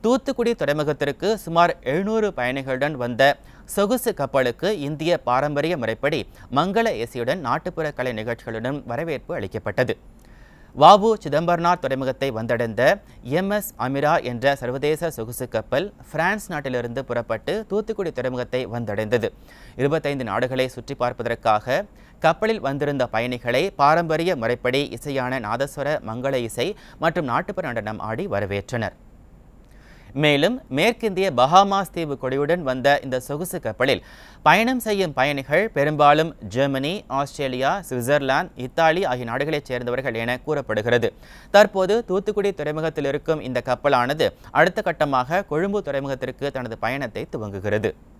தூத்துக்குடி துறைமுகத்திற்கு சுமார் எழுநூறு பயணிகளுடன் வந்த சொகுசு கப்பலுக்கு இந்திய பாரம்பரிய முறைப்படி மங்கள இசையுடன் நாட்டுப்புற கலை நிகழ்ச்சிகளுடன் வரவேற்பு அளிக்கப்பட்டது வாவு சிதம்பரனார் துறைமுகத்தை வந்தடைந்த எம்எஸ் அமிரா என்ற சர்வதேச சொகுசு கப்பல் பிரான்ஸ் நாட்டிலிருந்து புறப்பட்டு தூத்துக்குடி துறைமுகத்தை வந்தடைந்தது இருபத்தைந்து நாடுகளை சுற்றி பார்ப்பதற்காக கப்பலில் வந்திருந்த பயணிகளை பாரம்பரிய முறைப்படி இசையான நாதஸ்வர மங்கள இசை மற்றும் நாட்டுப்புற நடனம் ஆடி வரவேற்றனர் மேலும் மேற்கிந்திய பஹாமாஸ் தீவு கொடியுடன் வந்த இந்த சொகுசு கப்பலில் பயணம் செய்யும் பயணிகள் பெரும்பாலும் ஜெர்மனி ஆஸ்திரேலியா சுவிட்சர்லாந்து இத்தாலி ஆகிய நாடுகளைச் சேர்ந்தவர்கள் என கூறப்படுகிறது தற்போது தூத்துக்குடி துறைமுகத்தில் இருக்கும் இந்த கப்பலானது அடுத்த கட்டமாக கொழும்பு துறைமுகத்திற்கு தனது பயணத்தை துவங்குகிறது